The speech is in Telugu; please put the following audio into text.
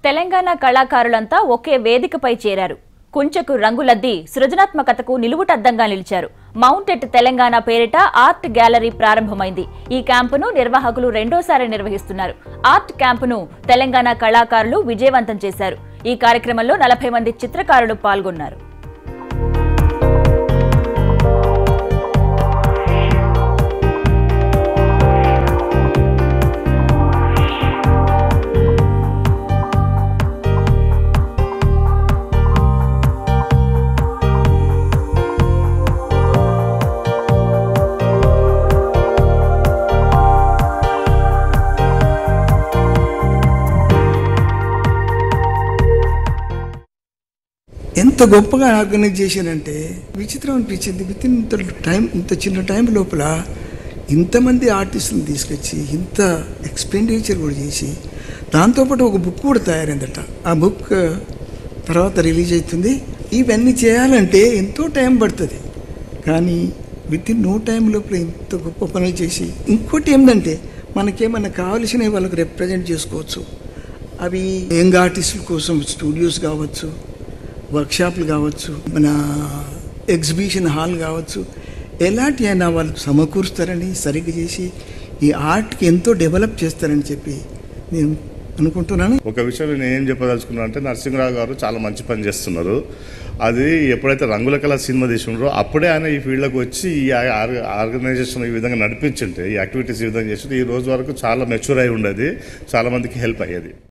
తెలంగాణ కళాకారులంతా ఒకే వేదికపై చేరారు కుంచకు రంగులద్ది సృజనాత్మకతకు నిలువుటద్దంగా నిలిచారు మౌంటెడ్ తెలంగాణ పేరిట ఆర్ట్ గ్యాలరీ ప్రారంభమైంది ఈ క్యాంపును నిర్వాహకులు రెండోసారి నిర్వహిస్తున్నారు ఆర్ట్ క్యాంపును తెలంగాణ కళాకారులు విజయవంతం చేశారు ఈ కార్యక్రమంలో నలభై మంది చిత్రకారులు పాల్గొన్నారు ఎంత గొప్పగా ఆర్గనైజ్ చేశారంటే విచిత్రం అనిపించింది విత్ ఇన్ ఇంత టైం ఇంత చిన్న టైం లోపల ఇంతమంది ఆర్టిస్టులను తీసుకొచ్చి ఇంత ఎక్స్పెండిచర్ కూడా చేసి దాంతోపాటు ఒక బుక్ కూడా తయారైందట ఆ బుక్ తర్వాత రిలీజ్ అవుతుంది ఇవన్నీ చేయాలంటే ఎంతో టైం పడుతుంది కానీ విత్ ఇన్ నో టైం లోపల ఇంత గొప్ప పనులు చేసి ఇంకోటి ఏంటంటే మనకేమన్నా కావలసినవి వాళ్ళకి రిప్రజెంట్ చేసుకోవచ్చు అవి యంగ్ ఆర్టిస్టుల కోసం స్టూడియోస్ కావచ్చు వర్క్షాప్లు కావచ్చు మన ఎగ్జిబిషన్ హాల్ కావచ్చు ఎలాంటి అయినా వాళ్ళు సమకూరుస్తారని సరిగ్గా చేసి ఈ ఆర్ట్కి ఎంతో డెవలప్ చేస్తారని చెప్పి నేను అనుకుంటున్నాను ఒక విషయం నేను ఏం చెప్పదలుచుకున్నా అంటే నరసింహరావు గారు చాలా మంచి పని చేస్తున్నారు అది ఎప్పుడైతే రంగుల కళ సినిమా తీసుకున్నారో అప్పుడే ఆయన ఈ ఫీల్డ్లోకి వచ్చి ఈ ఆర్- ఆర్గనైజేషన్ ఈ విధంగా నడిపించుంటే ఈ యాక్టివిటీస్ ఈ విధంగా చేస్తుంటే ఈ రోజు వరకు చాలా మెచ్యూర్ అయి ఉండేది చాలా మందికి హెల్ప్ అయ్యేది